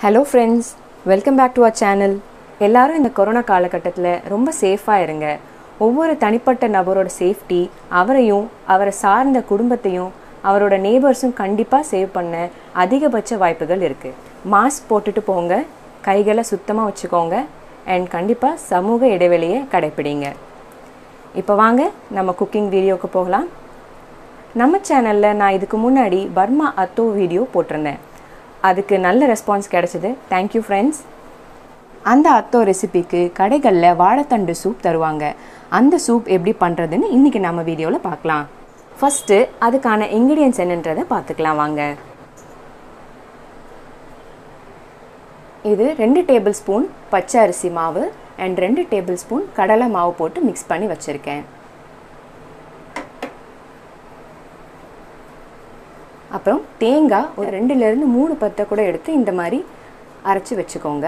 hello friends welcome back to our channel எல்லாரும் இந்த corona காலகட்டத்தில் ரொம்ப சேஃபாக இருங்க ஒவ்வொரு தனிப்பட்ட நபரோட சேஃப்டி அவரையும் அவரை சார்ந்த குடும்பத்தையும் அவரோட நேபர்ஸும் கண்டிப்பாக சேவ் பண்ண அதிகபட்ச வாய்ப்புகள் இருக்குது மாஸ்க் போட்டுட்டு போங்க கைகளை சுத்தமாக வச்சுக்கோங்க அண்ட் கண்டிப்பாக சமூக இடைவெளியை கடைப்பிடிங்க இப்போ வாங்க நம்ம குக்கிங் வீடியோவுக்கு போகலாம் நம்ம சேனலில் நான் இதுக்கு முன்னாடி பர்மா அத்தோ வீடியோ போட்டிருந்தேன் அதுக்கு நல்ல ரெஸ்பான்ஸ் கிடைச்சிது தேங்க்யூ ஃப்ரெண்ட்ஸ் அந்த அத்தோ ரெசிபிக்கு கடைகளில் வாழைத்தண்டு சூப் தருவாங்க அந்த சூப் எப்படி பண்ணுறதுன்னு இன்றைக்கி நம்ம வீடியோவில் பார்க்கலாம் ஃபஸ்ட்டு அதுக்கான இன்க்ரீடியன்ஸ் என்னன்றதை பார்த்துக்கலாம் வாங்க இது ரெண்டு டேபிள் ஸ்பூன் பச்சை அரிசி மாவு அண்ட் ரெண்டு டேபிள் ஸ்பூன் கடலை மாவு போட்டு மிக்ஸ் பண்ணி வச்சுருக்கேன் அப்புறம் தேங்காய் ஒரு ரெண்டுலேருந்து மூணு பத்தை கூட எடுத்து இந்த மாதிரி அரைச்சி வச்சுக்கோங்க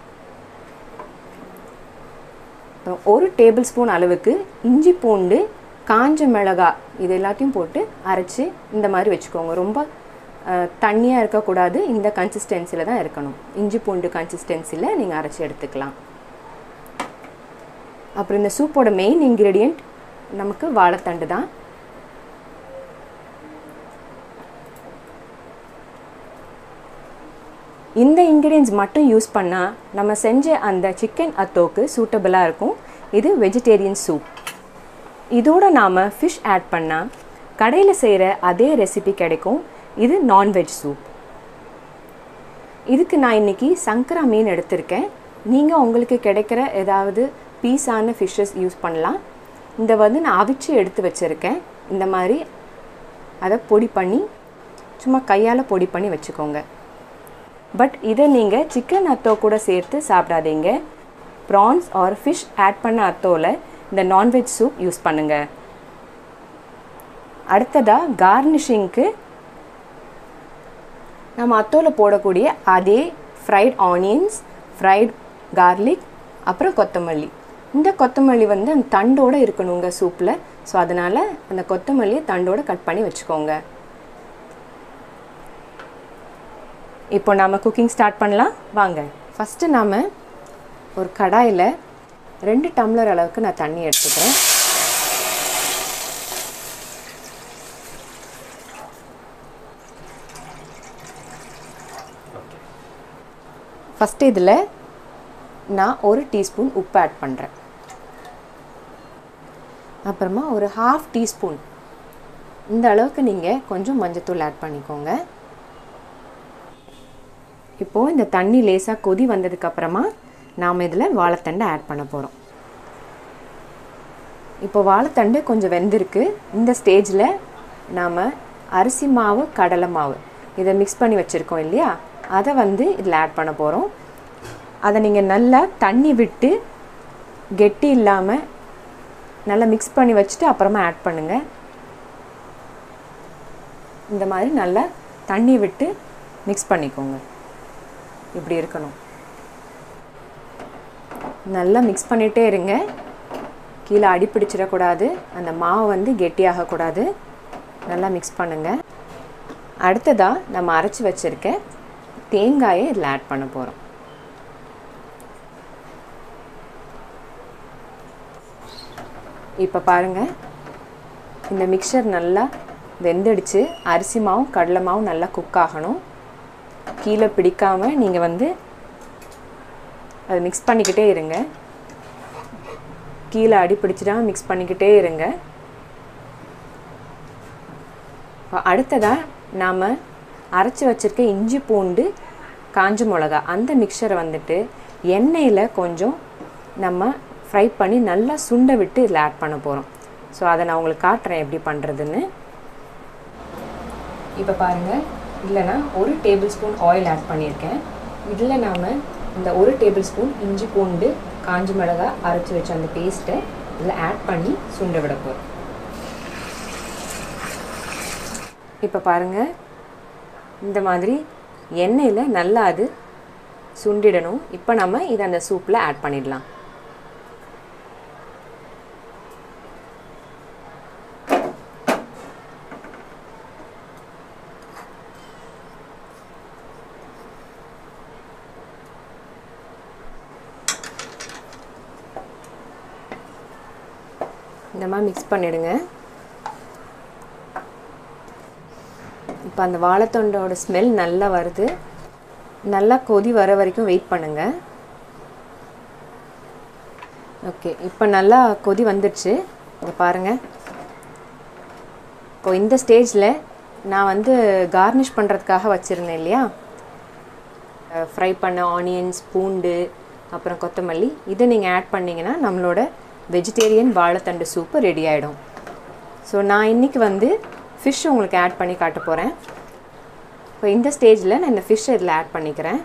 அப்புறம் ஒரு டேபிள் ஸ்பூன் அளவுக்கு இஞ்சி பூண்டு காஞ்ச மிளகாய் இது எல்லாத்தையும் போட்டு அரைச்சி இந்த மாதிரி வச்சுக்கோங்க ரொம்ப தண்ணியாக இருக்கக்கூடாது இந்த கன்சிஸ்டன்சியில் தான் இருக்கணும் இஞ்சி பூண்டு கன்சிஸ்டன்சியில் நீங்கள் அரைச்சி எடுத்துக்கலாம் அப்புறம் இந்த சூப்போட மெயின் இன்க்ரீடியண்ட் நமக்கு வாழைத்தண்டு தான் இந்த இன்க்ரீடியன்ஸ் மட்டும் யூஸ் பண்ணால் நம்ம செஞ்ச அந்த சிக்கன் அத்தோக்கு சூட்டபிளாக இருக்கும் இது வெஜிடேரியன் சூப் இதோட நாம் ஃபிஷ் ஆட் பண்ணால் கடையில் செய்கிற அதே ரெசிபி கிடைக்கும் இது நான்வெஜ் சூப் இதுக்கு நான் இன்றைக்கி சங்கரா மீன் எடுத்திருக்கேன் நீங்கள் உங்களுக்கு கிடைக்கிற ஏதாவது பீஸான ஃபிஷ்ஷஸ் யூஸ் பண்ணலாம் இந்த வந்து நான் அவிச்சு எடுத்து வச்சுருக்கேன் இந்த மாதிரி அதை பொடி பண்ணி சும்மா கையால் பொடி பண்ணி வச்சுக்கோங்க பட் இதை நீங்கள் சிக்கன் அத்தோ கூட சேர்த்து சாப்பிடாதீங்க ப்ரான்ஸ் ஆர் ஃபிஷ் ஆட் பண்ண அத்தோவில் இந்த நான்வெஜ் சூப் யூஸ் பண்ணுங்கள் அடுத்ததாக கார்னிஷிங்க்கு நம்ம அத்தோவில் போடக்கூடிய அதே ஃப்ரைட் ஆனியன்ஸ் ஃப்ரைட் கார்லிக் அப்புறம் கொத்தமல்லி இந்த கொத்தமல்லி வந்து அந்த தண்டோடு இருக்கணுங்க சூப்பில் ஸோ அதனால் அந்த கொத்தமல்லியை தண்டோடு கட் பண்ணி வச்சுக்கோங்க இப்போ நாம் குக்கிங் ஸ்டார்ட் பண்ணலாம் வாங்க ஃபஸ்ட்டு நாம் ஒரு கடாயில் ரெண்டு டம்ளர் அளவுக்கு நான் தண்ணி எடுத்துக்கிறேன் ஃபஸ்ட்டு இதில் நான் ஒரு டீஸ்பூன் உப்பு ஆட் பண்ணுறேன் அப்புறமா ஒரு ஹாஃப் டீஸ்பூன் இந்த அளவுக்கு நீங்கள் கொஞ்சம் மஞ்சத்தூள் ஆட் பண்ணிக்கோங்க இப்போது இந்த தண்ணி லேசாக கொதி வந்ததுக்கப்புறமா நாம் இதில் வாழைத்தண்டை ஆட் பண்ண போகிறோம் இப்போ வாழைத்தண்டு கொஞ்சம் வெந்திருக்கு இந்த ஸ்டேஜில் நாம் அரிசி மாவு கடலை மாவு இதை மிக்ஸ் பண்ணி வச்சுருக்கோம் இல்லையா அதை வந்து இதில் ஆட் பண்ண போகிறோம் அதை நீங்கள் நல்லா தண்ணி விட்டு கெட்டி இல்லாமல் நல்லா மிக்ஸ் பண்ணி வச்சுட்டு அப்புறமா ஆட் பண்ணுங்கள் இந்த மாதிரி நல்லா தண்ணி விட்டு மிக்ஸ் பண்ணிக்கோங்க இப்படி இருக்கணும் நல்லா மிக்ஸ் பண்ணிகிட்டே இருங்க கீழே அடி பிடிச்சிடக்கூடாது அந்த மாவு வந்து கெட்டியாகக்கூடாது நல்லா மிக்ஸ் பண்ணுங்கள் அடுத்ததாக நம்ம அரைச்சி வச்சுருக்க தேங்காயை இதில் ஆட் பண்ண போகிறோம் இப்போ பாருங்கள் இந்த மிக்சர் நல்லா வெந்துடுச்சு அரிசி மாவும் கடலை மாவும் நல்லா குக் ஆகணும் கீழே பிடிக்காமல் நீங்கள் வந்து அதை மிக்ஸ் பண்ணிக்கிட்டே இருங்க கீழே அடி பிடிச்சிடாமல் மிக்ஸ் பண்ணிக்கிட்டே இருங்க அடுத்ததாக நாம் அரைச்சி வச்சுருக்க இஞ்சி பூண்டு காஞ்ச மிளகா அந்த மிக்சரை வந்துட்டு எண்ணெயில் கொஞ்சம் நம்ம ஃப்ரை பண்ணி நல்லா சுண்டை விட்டு இதில் ஆட் பண்ண போகிறோம் ஸோ அதை நான் உங்களுக்கு காட்டுறேன் எப்படி பண்ணுறதுன்னு இப்போ பாருங்கள் இல்லைனா ஒரு டேபிள் ஸ்பூன் ஆயில் ஆட் பண்ணியிருக்கேன் இதில் நாம் இந்த ஒரு டேபிள் ஸ்பூன் இஞ்சி பூண்டு காஞ்சி மிளகா அரைச்சி வச்ச அந்த பேஸ்ட்டை இதில் ஆட் பண்ணி சுண்ட விட போகிறோம் இப்போ பாருங்கள் இந்த மாதிரி எண்ணெயில் நல்லா அது சுண்டிடணும் இப்போ நம்ம இதை அந்த சூப்பில் ஆட் பண்ணிடலாம் இந்த மாதிரி மிக்ஸ் பண்ணிடுங்க இப்போ அந்த வாழைத்தண்டோட ஸ்மெல் நல்லா வருது நல்லா கொதி வர வரைக்கும் வெயிட் பண்ணுங்க ஓகே இப்போ நல்லா கொதி வந்துடுச்சு இங்கே பாருங்கள் இப்போ இந்த ஸ்டேஜில் நான் வந்து கார்னிஷ் பண்ணுறதுக்காக வச்சுருந்தேன் இல்லையா ஃப்ரை பண்ண ஆனியன்ஸ் பூண்டு அப்புறம் கொத்தமல்லி இதை நீங்கள் ஆட் பண்ணிங்கன்னா நம்மளோட வெஜிடேரியன் வாழைத்தண்டு சூப்பு ரெடி ஆகிடும் ஸோ நான் இன்றைக்கி வந்து ஃபிஷ் உங்களுக்கு ஆட் பண்ணி காட்ட போகிறேன் இப்போ இந்த ஸ்டேஜில் நான் இந்த ஃபிஷ் இதில் ஆட் பண்ணிக்கிறேன்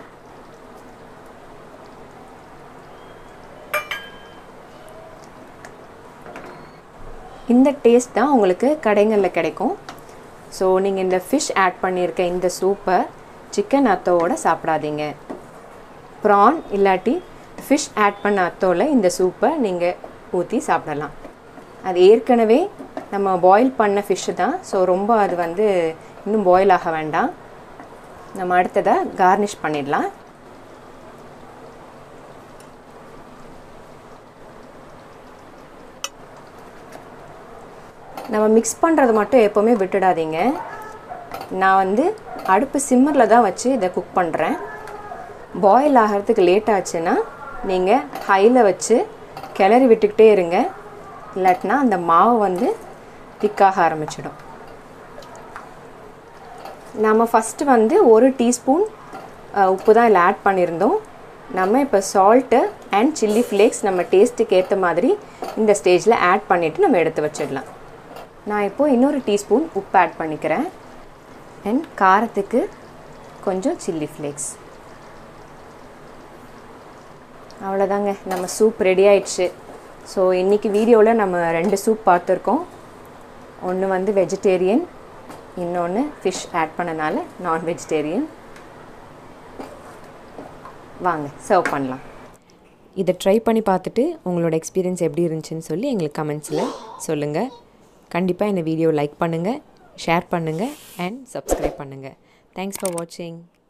இந்த டேஸ்ட் தான் உங்களுக்கு கடைகளில் கிடைக்கும் ஸோ நீங்கள் இந்த ஃபிஷ் ஆட் பண்ணியிருக்க இந்த சூப்பை சிக்கன் அத்தோவோட சாப்பிடாதீங்க ப்ரான் இல்லாட்டி ஃபிஷ் ஆட் பண்ண அத்தோவில் இந்த சூப்பை நீங்கள் ஊற்றி சாப்பிடலாம் அது ஏற்கனவே நம்ம பாயில் பண்ண ஃபிஷ்ஷு தான் ஸோ ரொம்ப அது வந்து இன்னும் பாயில் ஆக வேண்டாம் நம்ம அடுத்ததாக கார்னிஷ் பண்ணிடலாம் நம்ம மிக்ஸ் பண்ணுறது மட்டும் எப்போவுமே விட்டுடாதீங்க நான் வந்து அடுப்பு சிம்மரில் தான் வச்சு இதை குக் பண்ணுறேன் பாயில் ஆகிறதுக்கு லேட் ஆச்சுன்னா நீங்கள் ஹையில் வச்சு கிளறி விட்டுக்கிட்டே இருங்க இல்லாட்டினா அந்த மாவு வந்து திக்காக ஆரம்பிச்சிடும் நம்ம ஃபஸ்ட்டு வந்து ஒரு டீஸ்பூன் உப்பு தான் இதில் ஆட் பண்ணியிருந்தோம் நம்ம இப்போ சால்ட்டு அண்ட் சில்லி ஃப்ளேக்ஸ் நம்ம டேஸ்ட்டுக்கு ஏற்ற மாதிரி இந்த ஸ்டேஜில் ஆட் பண்ணிவிட்டு நம்ம எடுத்து வச்சிடலாம் நான் இப்போது இன்னொரு டீஸ்பூன் உப்பு ஆட் பண்ணிக்கிறேன் அண்ட் காரத்துக்கு கொஞ்சம் சில்லி ஃப்ளேக்ஸ் அவ்வளோதாங்க நம்ம சூப் ரெடி ஆயிடுச்சு ஸோ இன்றைக்கி வீடியோவில் நம்ம ரெண்டு சூப் பார்த்துருக்கோம் ஒன்று வந்து வெஜிடேரியன் இன்னொன்று ஃபிஷ் ஆட் பண்ணனால நான் வெஜிடேரியன் வாங்க சர்வ் பண்ணலாம் இதை ட்ரை பண்ணி பார்த்துட்டு உங்களோட எக்ஸ்பீரியன்ஸ் எப்படி இருந்துச்சுன்னு சொல்லி எங்களுக்கு கமெண்ட்ஸில் சொல்லுங்கள் கண்டிப்பாக இந்த வீடியோ லைக் பண்ணுங்கள் ஷேர் பண்ணுங்கள் அண்ட் சப்ஸ்கிரைப் பண்ணுங்கள் தேங்க்ஸ் ஃபார் வாட்சிங்